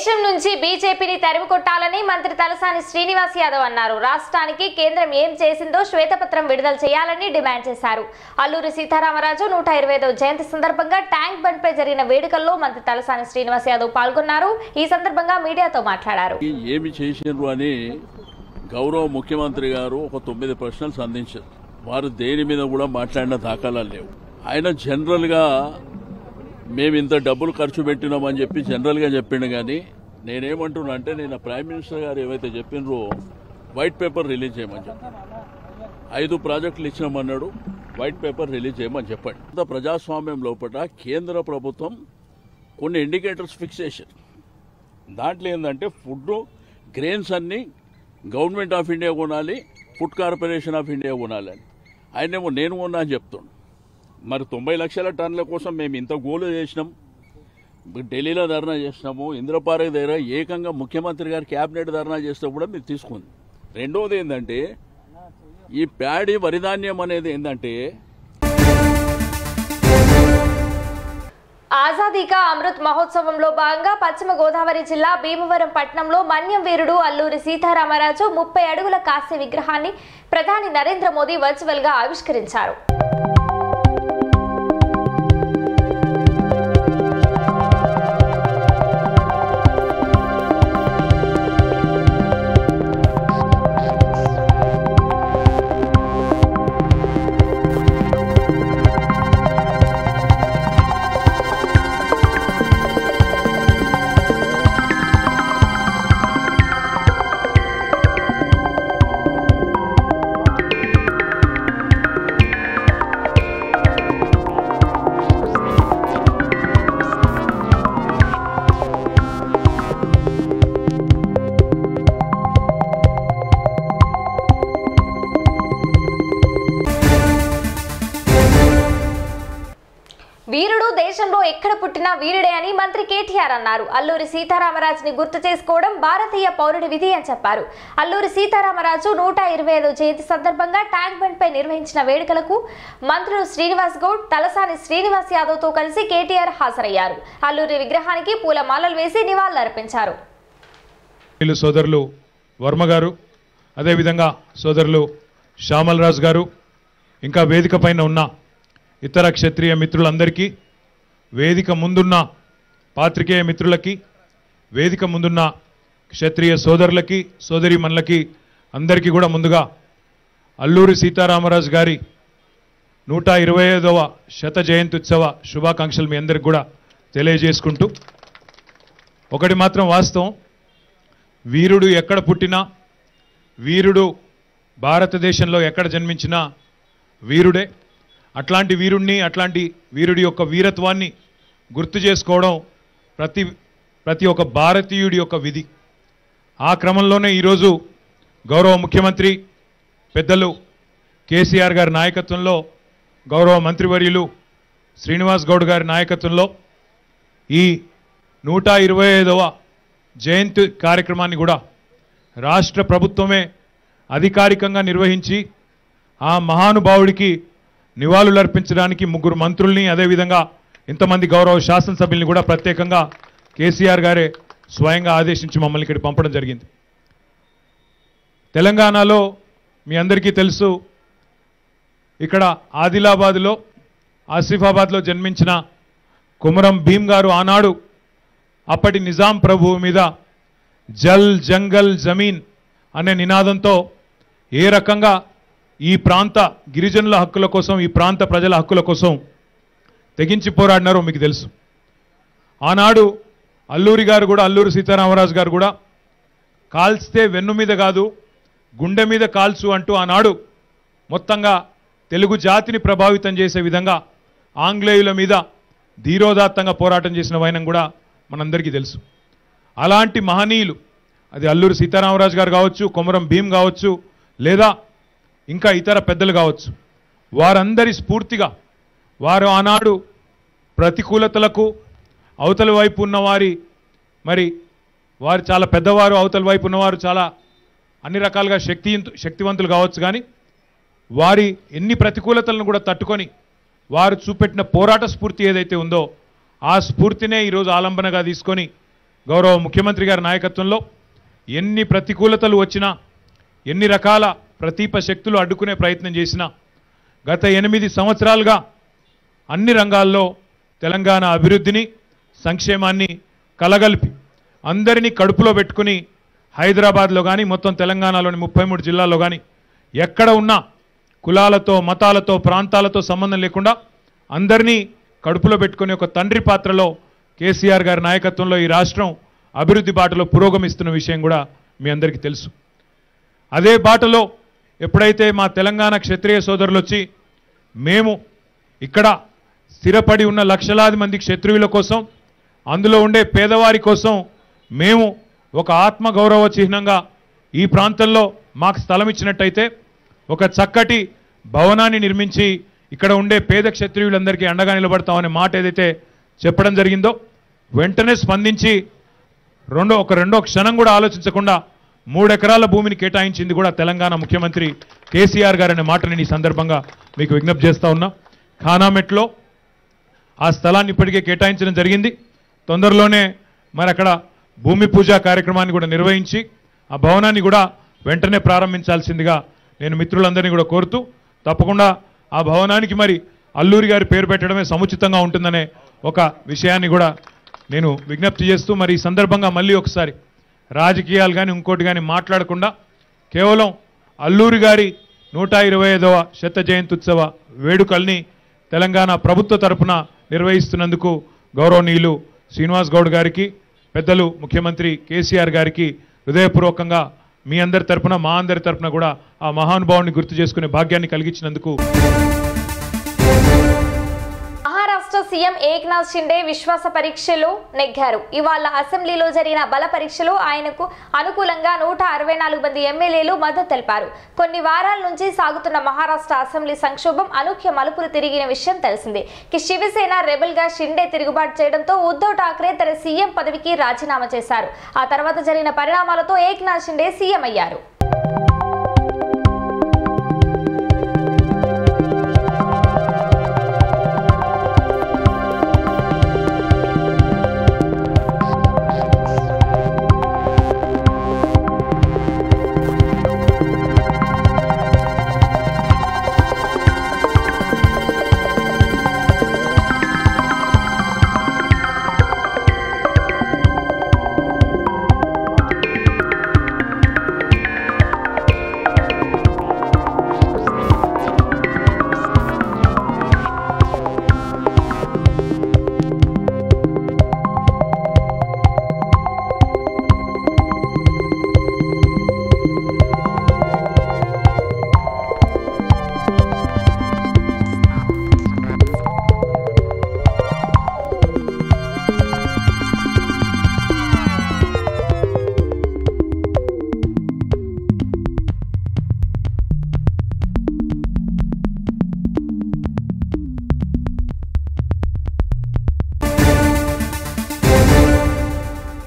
దేశం నుంచి బీజేపీని తరిమి కొట్టాలని మంత్రి తలసాని శ్రీనివాస్ యాదవ్ అన్నారు రాష్ట్రానికి కేంద్రం ఏం చేసిందో శ్వేతపత్రం విడుదల చేయాలని డిమాండ్ చేశారు అల్లూరి సీతారామరాజు నూట ఇరవై జయంతి సందర్భంగా ట్యాంక్ బండ్ పై జరిగిన వేడుకల్లో మంత్రి తలసాని శ్రీనివాస్ యాదవ్ పాల్గొన్నారు ఈ సందర్భంగా మీడియాతో మాట్లాడారు ఏమి చేసిండ్రు అని గౌరవ ముఖ్యమంత్రి గారు ఒక తొమ్మిది ప్రశ్నలు సంధించారు వారు దేని మీద కూడా మాట్లాడిన దాఖలాలు లేవు ఆయన జనరల్గా మేము ఇంత డబ్బులు ఖర్చు పెట్టినామని చెప్పి జనరల్గా చెప్పిండు కానీ నేనేమంటున్నా అంటే నేను ప్రైమ్ మినిస్టర్ గారు ఏవైతే చెప్పినరో వైట్ పేపర్ రిలీజ్ చేయమని చెప్పాను ఐదు ప్రాజెక్టులు ఇచ్చినామన్నాడు వైట్ పేపర్ రిలీజ్ చేయమని చెప్పండి ఇంత ప్రజాస్వామ్యం లోపల కేంద్ర ప్రభుత్వం కొన్ని ఇండికేటర్స్ ఫిక్స్ చేశారు దాంట్లో ఏంటంటే ఫుడ్ గ్రెయిన్స్ అన్ని గవర్నమెంట్ ఆఫ్ ఇండియా కొనాలి ఫుడ్ కార్పొరేషన్ ఆఫ్ ఇండియా కొనాలి అని ఆయనేమో నేను కొన్నా అని చెప్తుండు మరి తొంభై లక్షల టన్నుల కోసం మేము ఇంత గోలు చేసినాం ఢిల్లీలో ధర్నా చేసినాము ఇంద్రపార్క్ దగ్గర ఏకంగా ముఖ్యమంత్రి గారు క్యాబినెట్ ధర్నా చేస్తే కూడా మీరు తీసుకుంది రెండవది ఏంటంటే ఈ ప్యాడీ వరిధాన్యం అనేది ఏంటంటే ఆజాదీ కా అమృత్ మహోత్సవంలో భాగంగా పశ్చిమ గోదావరి జిల్లా భీమవరం పట్టణంలో మన్యం వీరుడు అల్లూరి సీతారామరాజు ముప్పై అడుగుల కాంస్య విగ్రహాన్ని ప్రధాని నరేంద్ర మోదీ వర్చువల్ గా ఆవిష్కరించారు వీరుడు దేశంలో ఎక్కడ పుట్టినా వీరుడే అని మంత్రి కేటీఆర్ అన్నారు అల్లూరి సీతారామరాజుని గుర్తు చేసుకోవడం భారతీయ పౌరుడి విధి అని చెప్పారు అల్లూరి సీతారామరాజు నూట ఇరవై ఐదో జయంతి సందర్భంగా ట్యాంక్ బండ్ పై నిర్వహించిన వేడుకలకు మంత్రులు శ్రీనివాస్ గౌడ్ తలసాని శ్రీనివాస్ యాదవ్ తో కలిసి కేటీఆర్ హాజరయ్యారు అల్లూరి విగ్రహానికి పూలమాలలు వేసి నివాళులర్పించారు వీళ్ళు సోదరులు వర్మ గారు అదేవిధంగా సోదరులు శ్యామల్ రాజు గారు ఇంకా వేదిక పైన ఉన్న ఇతర క్షత్రియ మిత్రులందరికీ వేదిక ముందున్న పాత్రికేయ మిత్రులకి వేదిక ముందున్న క్షత్రియ సోదరులకి సోదరిమణులకి అందరికీ కూడా ముందుగా అల్లూరి సీతారామరాజు గారి నూట ఇరవై ఐదవ శత జయంతి ఉత్సవ శుభాకాంక్షలు మీ అందరికి కూడా తెలియజేసుకుంటూ ఒకటి మాత్రం వాస్తవం వీరుడు ఎక్కడ పుట్టినా వీరుడు భారతదేశంలో ఎక్కడ జన్మించినా వీరుడే అట్లాంటి వీరుణ్ణి అట్లాంటి వీరుడి యొక్క వీరత్వాన్ని గుర్తు చేసుకోవడం ప్రతి ప్రతి ఒక్క భారతీయుడి యొక్క విధి ఆ క్రమంలోనే ఈరోజు గౌరవ ముఖ్యమంత్రి పెద్దలు కేసీఆర్ గారి నాయకత్వంలో గౌరవ మంత్రివర్యులు శ్రీనివాస్ గౌడ్ గారి నాయకత్వంలో ఈ నూట ఇరవై ఐదవ జయంతి కార్యక్రమాన్ని కూడా రాష్ట్ర ప్రభుత్వమే అధికారికంగా నిర్వహించి ఆ మహానుభావుడికి నివాళులర్పించడానికి ముగ్గురు మంత్రుల్ని అదేవిధంగా ఇంతమంది గౌరవ శాసనసభ్యుల్ని కూడా ప్రత్యేకంగా కేసీఆర్ గారే స్వయంగా ఆదేశించి మమ్మల్ని ఇక్కడ పంపడం జరిగింది తెలంగాణలో మీ అందరికీ తెలుసు ఇక్కడ ఆదిలాబాద్లో ఆసిఫాబాద్లో జన్మించిన కుమరం భీం గారు ఆనాడు అప్పటి నిజాం ప్రభువు మీద జల్ జంగల్ జమీన్ అనే నినాదంతో ఏ రకంగా ఈ ప్రాంత గిరిజనుల హక్కుల కోసం ఈ ప్రాంత ప్రజల హక్కుల కోసం తెగించి పోరాడినారో మీకు తెలుసు ఆనాడు అల్లూరి గారు కూడా అల్లూరి సీతారామరాజు గారు కూడా కాల్స్తే వెన్ను మీద కాదు గుండె మీద కాల్చు అంటూ ఆనాడు మొత్తంగా తెలుగు జాతిని ప్రభావితం చేసే విధంగా ఆంగ్లేయుల మీద ధీరోదాత్తంగా పోరాటం చేసిన వైనం కూడా మనందరికీ తెలుసు అలాంటి మహనీయులు అది అల్లూరి సీతారామరాజు గారు కావచ్చు కొమరం భీం కావచ్చు లేదా ఇంకా ఇతర పెద్దలు కావచ్చు వారందరి స్ఫూర్తిగా వారు ఆనాడు ప్రతికూలతలకు అవతల వైపు ఉన్నవారి మరి వారు చాలా పెద్దవారు అవతల వైపు ఉన్నవారు చాలా అన్ని రకాలుగా శక్తి శక్తివంతులు కావచ్చు కానీ వారి ఎన్ని ప్రతికూలతలను కూడా తట్టుకొని వారు చూపెట్టిన పోరాట స్ఫూర్తి ఏదైతే ఉందో ఆ స్ఫూర్తినే ఈరోజు ఆలంబనగా తీసుకొని గౌరవ ముఖ్యమంత్రి గారి నాయకత్వంలో ఎన్ని ప్రతికూలతలు వచ్చినా ఎన్ని రకాల ప్రతీప శక్తులు అడ్డుకునే ప్రయత్నం చేసినా గత ఎనిమిది సంవత్సరాలుగా అన్ని రంగాల్లో తెలంగాణ అభివృద్ధిని సంక్షేమాన్ని కలగలిపి అందరినీ కడుపులో పెట్టుకుని హైదరాబాద్లో కానీ మొత్తం తెలంగాణలోని ముప్పై మూడు జిల్లాల్లో కానీ ఎక్కడ ఉన్నా కులాలతో మతాలతో ప్రాంతాలతో సంబంధం లేకుండా అందరినీ కడుపులో పెట్టుకుని ఒక తండ్రి పాత్రలో కేసీఆర్ గారి నాయకత్వంలో ఈ రాష్ట్రం అభివృద్ధి బాటలో పురోగమిస్తున్న విషయం కూడా మీ అందరికీ తెలుసు అదే బాటలో ఎప్పుడైతే మా తెలంగాణ క్షత్రియ సోదరులు వచ్చి మేము ఇక్కడ స్థిరపడి ఉన్న లక్షలాది మంది క్షత్రియుల కోసం అందులో ఉండే పేదవారి కోసం మేము ఒక ఆత్మగౌరవ చిహ్నంగా ఈ ప్రాంతంలో మాకు స్థలం ఇచ్చినట్టయితే ఒక చక్కటి భవనాన్ని నిర్మించి ఇక్కడ ఉండే పేద క్షత్రియులందరికీ అండగా నిలబడతామనే మాట ఏదైతే చెప్పడం జరిగిందో వెంటనే స్పందించి రెండో ఒక రెండో క్షణం కూడా ఆలోచించకుండా మూడు ఎకరాల భూమిని కేటాయించింది కూడా తెలంగాణ ముఖ్యమంత్రి కేసీఆర్ గారు అనే మాట నేను ఈ సందర్భంగా మీకు విజ్ఞప్తి చేస్తా ఉన్నా ఖానామెట్లో ఆ స్థలాన్ని ఇప్పటికే కేటాయించడం జరిగింది తొందరలోనే మరి అక్కడ భూమి పూజ కార్యక్రమాన్ని కూడా నిర్వహించి ఆ భవనాన్ని కూడా వెంటనే ప్రారంభించాల్సిందిగా నేను మిత్రులందరినీ కూడా కోరుతూ తప్పకుండా ఆ భవనానికి మరి అల్లూరి గారి పేరు పెట్టడమే సముచితంగా ఉంటుందనే ఒక విషయాన్ని కూడా నేను విజ్ఞప్తి చేస్తూ మరి ఈ సందర్భంగా మళ్ళీ ఒకసారి రాజకీయాలు కానీ ఇంకోటి కానీ మాట్లాడకుండా కేవలం అల్లూరి గారి నూట ఇరవై ఐదవ శత జయంత్యుత్సవ వేడుకల్ని తెలంగాణ ప్రభుత్వ తరపున నిర్వహిస్తున్నందుకు గౌరవనీయులు శ్రీనివాస్ గౌడ్ గారికి పెద్దలు ముఖ్యమంత్రి కేసీఆర్ గారికి హృదయపూర్వకంగా మీ అందరి తరపున మా అందరి తరపున కూడా ఆ మహానుభావుని గుర్తు చేసుకునే భాగ్యాన్ని కలిగించినందుకు మహారాష్ట్ర సీఎం ఏక్నాథ్ షిండే విశ్వాస పరీక్షలో నెగ్గారు ఇవాళ అసెంబ్లీలో జరిగిన బల పరీక్షలో ఆయనకు అనుకూలంగా నూట అరవై నాలుగు మంది ఎమ్మెల్యేలు మద్దతు తెలిపారు కొన్ని వారాల నుంచి సాగుతున్న మహారాష్ట్ర అసెంబ్లీ సంక్షోభం అనూహ్య మలుపులు తిరిగిన విషయం తెలిసిందే కి శివసేన రెబల్ గా షిండే తిరుగుబాటు చేయడంతో ఉద్ధవ్ ఠాక్రే తన సీఎం పదవికి రాజీనామా చేశారు ఆ తర్వాత జరిగిన పరిణామాలతో ఏక్నాథ్ షిండే సీఎం అయ్యారు